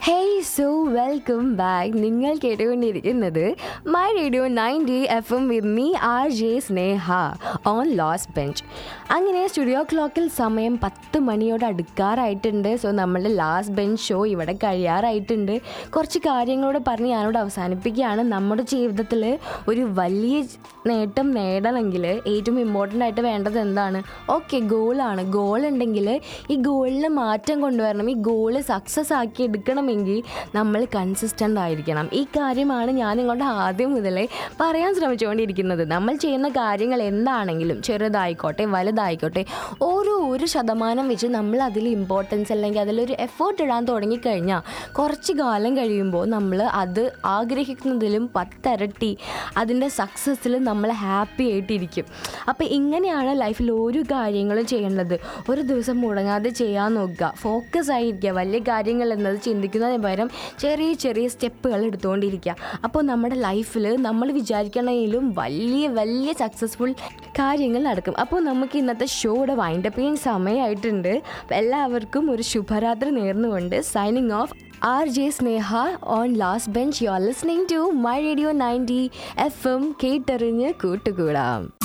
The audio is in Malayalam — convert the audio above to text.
ഹേയ് സോ വെൽക്കം ബാക്ക് നിങ്ങൾ കേട്ടുകൊണ്ടിരിക്കുന്നത് my radio ninety F M with me R J Sneha on last bench അങ്ങനെ സ്റ്റുഡിയോ ക്ലോക്കിൽ സമയം പത്ത് മണിയോട് അടുക്കാറായിട്ടുണ്ട് സോ നമ്മളുടെ ലാസ്റ്റ് ബെഞ്ച് ഷോ ഇവിടെ കഴിയാറായിട്ടുണ്ട് കുറച്ച് കാര്യങ്ങളോട് പറഞ്ഞ് ഞാനോട് അവസാനിപ്പിക്കുകയാണ് നമ്മുടെ ജീവിതത്തിൽ ഒരു വലിയ നേട്ടം നേടണമെങ്കിൽ ഏറ്റവും ഇമ്പോർട്ടൻ്റ് ആയിട്ട് വേണ്ടത് എന്താണ് ഓക്കെ ഗോളാണ് ഗോൾ ഉണ്ടെങ്കിൽ ഈ ഗോളിൽ മാറ്റം കൊണ്ടുവരണം ഈ ഗോള് സക്സസ് ആക്കി എടുക്കണമെങ്കിൽ നമ്മൾ കൺസിസ്റ്റൻ്റ് ആയിരിക്കണം ഈ കാര്യമാണ് ഞാൻ ഇങ്ങോട്ട് ആദ്യം മുതലേ പറയാൻ ശ്രമിച്ചുകൊണ്ടിരിക്കുന്നത് നമ്മൾ ചെയ്യുന്ന കാര്യങ്ങൾ എന്താണെങ്കിലും ചെറുതായിക്കോട്ടെ വലുതായിക്കോട്ടെ ഓരോ ഒരു ശതമാനം വെച്ച് നമ്മൾ അതിൽ ഇമ്പോർട്ടൻസ് അല്ലെങ്കിൽ അതിലൊരു എഫേർട്ട് ഇടാൻ തുടങ്ങിക്കഴിഞ്ഞാൽ കുറച്ച് കാലം കഴിയുമ്പോൾ നമ്മൾ അത് ആഗ്രഹിക്കുന്നതിലും പത്തരട്ടി അതിൻ്റെ സക്സസ്സിൽ നമ്മൾ ഹാപ്പി ആയിട്ടിരിക്കും അപ്പോൾ ഇങ്ങനെയാണ് ലൈഫിൽ ഓരോ കാര്യങ്ങളും ചെയ്യേണ്ടത് ഒരു ദിവസം മുടങ്ങാതെ ചെയ്യാൻ നോക്കുക ഫോക്കസ് ആയിരിക്കുക വലിയ കാര്യങ്ങൾ എന്നത് ചിന്തിക്കുന്നതിന് പകരം ചെറിയ ചെറിയ സ്റ്റെപ്പുകൾ എടുത്തുകൊണ്ടിരിക്കുക അപ്പോൾ നമ്മുടെ ലൈഫിൽ നമ്മൾ വിചാരിക്കണതിലും വലിയ വലിയ സക്സസ്ഫുൾ കാര്യങ്ങൾ നടക്കും അപ്പോൾ നമുക്ക് ഇന്നത്തെ ഷോയുടെ വൈൻഡപ്പ് ചെയ്യാൻ സമയമായിട്ടുണ്ട് അപ്പോൾ എല്ലാവർക്കും ഒരു ശുഭരാത്രി നേർന്നുകൊണ്ട് signing off R J Sneha on last bench you are listening to my radio ninety F M കേട്ടറിഞ്ഞ് കൂട്ടുകൂടാം